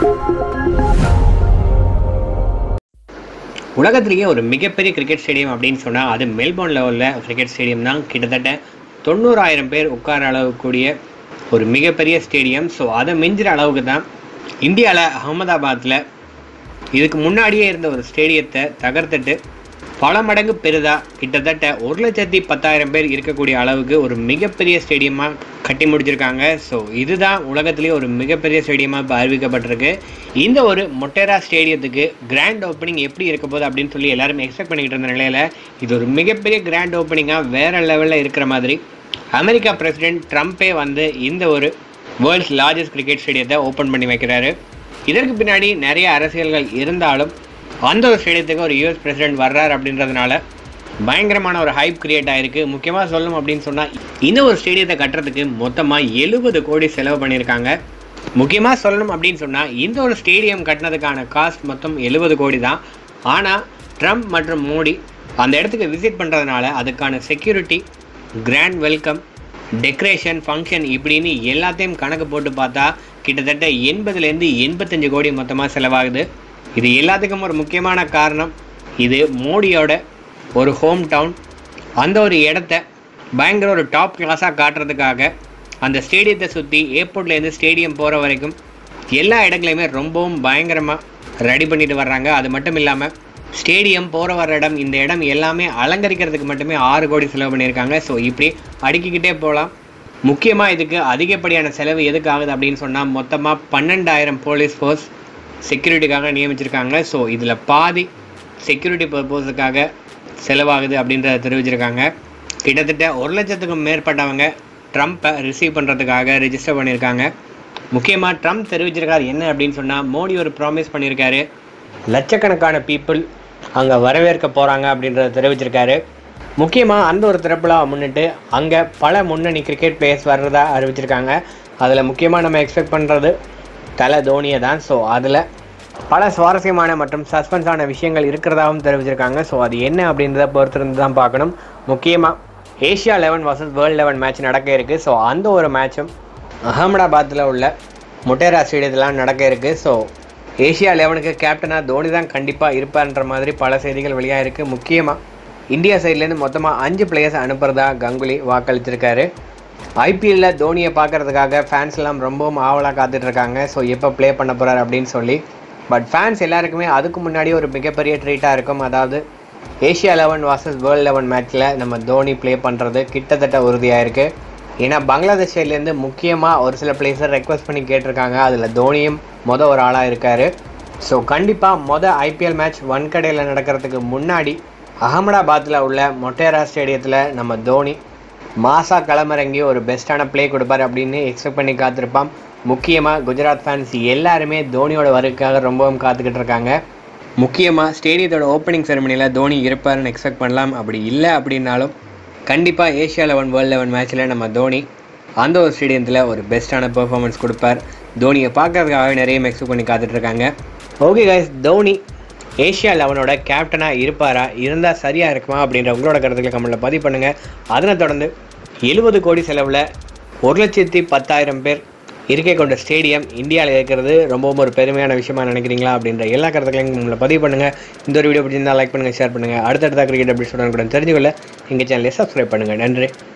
உலகத்திலேயே ஒரு மிகப்பெரிய கிரிக்கெட் ஸ்டேடியம் அப்படின்னு சொன்னால் அது மெல்போர்ன் லெவலில் கிரிக்கெட் ஸ்டேடியம் தான் கிட்டத்தட்ட தொண்ணூறாயிரம் பேர் உட்கார அளவுக்கூடிய ஒரு மிகப்பெரிய ஸ்டேடியம் ஸோ அதை மிஞ்சிற அளவுக்கு தான் இந்தியாவில் அகமதாபாத்தில் இதுக்கு முன்னாடியே இருந்த ஒரு ஸ்டேடியத்தை தகர்த்துட்டு பல மடங்கு பெரிதா கிட்டத்தட்ட ஒரு லட்சத்தி பத்தாயிரம் பேர் இருக்கக்கூடிய அளவுக்கு ஒரு மிகப்பெரிய ஸ்டேடியமாக கட்டி முடிச்சிருக்காங்க ஸோ இதுதான் உலகத்திலேயே ஒரு மிகப்பெரிய ஸ்டேடியமாக இப்போ அறிவிக்கப்பட்டிருக்கு இந்த ஒரு மொட்டேரா ஸ்டேடியத்துக்கு கிராண்ட் ஓப்பனிங் எப்படி இருக்க போகுது அப்படின்னு சொல்லி எல்லாரும் எக்ஸ்பெக்ட் பண்ணிக்கிட்டு இருந்த நிலையில் இது ஒரு மிகப்பெரிய கிராண்ட் ஓப்பனிங்காக வேற லெவலில் இருக்கிற மாதிரி அமெரிக்கா பிரசிடென்ட் ட்ரம்ப்பே வந்து இந்த ஒரு வேர்ல்ட்ஸ் லார்ஜஸ்ட் கிரிக்கெட் ஸ்டேடியத்தை ஓப்பன் பண்ணி வைக்கிறாரு இதற்கு பின்னாடி நிறைய அரசியல்கள் இருந்தாலும் அந்த ஒரு ஸ்டேடியத்துக்கு ஒரு யூஎஸ் பிரசிடென்ட் வர்றார் அப்படின்றதுனால பயங்கரமான ஒரு ஹைப் கிரியேட் ஆயிருக்கு முக்கியமாக சொல்லணும் அப்படின்னு சொன்னால் இந்த ஒரு ஸ்டேடியத்தை கட்டுறதுக்கு மொத்தமாக எழுபது கோடி செலவு பண்ணியிருக்காங்க முக்கியமாக சொல்லணும் அப்படின்னு சொன்னால் இந்த ஒரு ஸ்டேடியம் கட்டினதுக்கான காஸ்ட் மொத்தம் எழுபது கோடி தான் ஆனால் ட்ரம்ப் மற்றும் மோடி அந்த இடத்துக்கு விசிட் பண்ணுறதுனால அதுக்கான security grand welcome decoration function இப்படின்னு எல்லாத்தையும் கணக்கு போட்டு பார்த்தா கிட்டத்தட்ட எண்பதுலேருந்து எண்பத்தஞ்சு கோடி மொத்தமாக செலவாகுது இது எல்லாத்துக்கும் ஒரு முக்கியமான காரணம் இது மோடியோட ஒரு ஹோம் டவுன் அந்த ஒரு இடத்த பயங்கர ஒரு டாப் கிளாஸாக காட்டுறதுக்காக அந்த ஸ்டேடியத்தை சுற்றி ஏர்போர்ட்லேருந்து ஸ்டேடியம் போகிற வரைக்கும் எல்லா இடங்களையுமே ரொம்பவும் பயங்கரமாக ரெடி பண்ணிட்டு வர்றாங்க அது மட்டும் இல்லாமல் ஸ்டேடியம் போகிற வர இடம் இந்த இடம் எல்லாமே அலங்கரிக்கிறதுக்கு மட்டுமே ஆறு கோடி செலவு பண்ணியிருக்காங்க ஸோ இப்படி அடுக்கிக்கிட்டே போகலாம் முக்கியமாக இதுக்கு அதிகப்படியான செலவு எதுக்கு ஆகுது அப்படின்னு சொன்னால் மொத்தமாக பன்னெண்டாயிரம் போலீஸ் ஃபோர்ஸ் செக்யூரிட்டிக்காக நியமிச்சிருக்காங்க ஸோ இதில் பாதி செக்யூரிட்டி பர்பஸுக்காக செலவாகுது அப்படின்றத தெரிவிச்சிருக்காங்க கிட்டத்தட்ட ஒரு லட்சத்துக்கும் மேற்பட்டவங்க ட்ரம்ப்பை ரிசீவ் பண்ணுறதுக்காக ரெஜிஸ்டர் பண்ணியிருக்காங்க முக்கியமாக ட்ரம்ப் தெரிவிச்சிருக்காரு என்ன அப்படின்னு சொன்னால் மோடி ஒரு ப்ராமிஸ் பண்ணியிருக்காரு லட்சக்கணக்கான பீப்புள் அங்கே வரவேற்க போகிறாங்க அப்படின்றத தெரிவிச்சிருக்காரு முக்கியமாக அந்த ஒரு திறப்புலா முன்னிட்டு அங்கே பல முன்னணி கிரிக்கெட் பிளேயர்ஸ் வர்றதா அறிவிச்சிருக்காங்க அதில் முக்கியமாக நம்ம எக்ஸ்பெக்ட் பண்ணுறது தலை தோனியை தான் ஸோ அதில் பல சுவாரஸ்யமான மற்றும் சஸ்பென்ஸான விஷயங்கள் இருக்கிறதாகவும் தெரிவிச்சிருக்காங்க ஸோ அது என்ன அப்படின்றத பொறுத்திருந்து தான் பார்க்கணும் முக்கியமாக Asia eleven versus world eleven match நடக்க இருக்குது ஸோ அந்த ஒரு மேட்சும் அகமதாபாத்தில் உள்ள முட்டேரா ஸ்டேடியத்தில் நடக்க இருக்குது ஸோ ஏஷியா லெவனுக்கு கேப்டனாக தோனி தான் கண்டிப்பாக இருப்பார்ன்ற மாதிரி பல செய்திகள் வெளியாக இருக்குது முக்கியமாக இந்தியா சைட்லேருந்து மொத்தமாக அஞ்சு பிளேயர்ஸ் அனுப்புறதா கங்குலி வாக்களிச்சிருக்காரு ஐபிஎல்லில் தோனியை பார்க்கறதுக்காக ஃபேன்ஸ் எல்லாம் ரொம்பவும் ஆவலாக காத்துட்ருக்காங்க ஸோ எப்போ ப்ளே பண்ண போகிறார் அப்படின்னு சொல்லி பட் ஃபேன்ஸ் எல்லாருக்குமே அதுக்கு முன்னாடி ஒரு மிகப்பெரிய ட்ரீட்டாக இருக்கும் அதாவது Asia eleven versus world eleven மேட்ச்சில் நம்ம தோனி ப்ளே பண்ணுறது கிட்டத்தட்ட உறுதியாக இருக்குது ஏன்னா பங்களாதேஷ் சைட்லேருந்து முக்கியமாக ஒரு சில பிளேஸர் ரெக்வஸ்ட் பண்ணி கேட்டிருக்காங்க அதில் தோனியும் மொதல் ஒரு ஆளாக இருக்கார் ஸோ கண்டிப்பாக மொதல் ஐபிஎல் மேட்ச் வன்கடையில் நடக்கிறதுக்கு முன்னாடி அகமதாபாத்தில் உள்ள மொட்டேரா ஸ்டேடியத்தில் நம்ம தோனி மாசா களமிறங்கி ஒரு பெஸ்ட்டான ப்ளே கொடுப்பார் அப்படின்னு எக்ஸ்பெக்ட் பண்ணி காத்திருப்பான் முக்கியமாக குஜராத் ஃபேன்ஸ் எல்லாருமே தோனியோட வருக்காக ரொம்பவும் காத்துக்கிட்டு இருக்காங்க முக்கியமாக ஸ்டேடியத்தோட ஓப்பனிங் செரமனியில் தோனி இருப்பார்னு எக்ஸ்பெக்ட் பண்ணலாம் அப்படி இல்லை அப்படின்னாலும் கண்டிப்பாக ஏஷியா லெவன் வேர்ல்டு லெவன் மேட்ச்சில் நம்ம தோனி அந்த ஒரு ஸ்டேடியத்தில் ஒரு பெஸ்ட்டான பெர்ஃபார்மன்ஸ் கொடுப்பார் தோனியை பார்க்கறதுக்காகவே நிறைய எக்ஸ்பெக்ட் பண்ணி காத்துட்ருக்காங்க ஓகே கைஸ் தோனி ஏஷியா லெவனோட கேப்டனாக இருப்பாரா இருந்தால் சரியாக இருக்குமா அப்படின்ற உங்களோட கருத்துக்களை கமெண்ட்டில் பதிவு பண்ணுங்கள் அதனை தொடர்ந்து எழுபது கோடி செலவில் ஒரு லட்சத்தி பத்தாயிரம் பேர் இருக்கை கொண்ட ஸ்டேடியம் இந்தியாவில் இருக்கிறது ரொம்பவும் ஒரு பெருமையான விஷயமா நினைக்கிறீங்களா அப்படின்ற எல்லா கருத்துக்களையும் உங்களை பதிவு பண்ணுங்கள் இந்த ஒரு வீடியோ பிடிச்சிருந்தால் லைக் பண்ணுங்கள் ஷேர் பண்ணுங்கள் அடுத்தடுத்த கிரிக்கெட் எபிசோட கூட தெரிஞ்சுக்கொள்ள எங்கள் சேனலை சப்ஸ்கிரைப் பண்ணுங்கள் நன்றி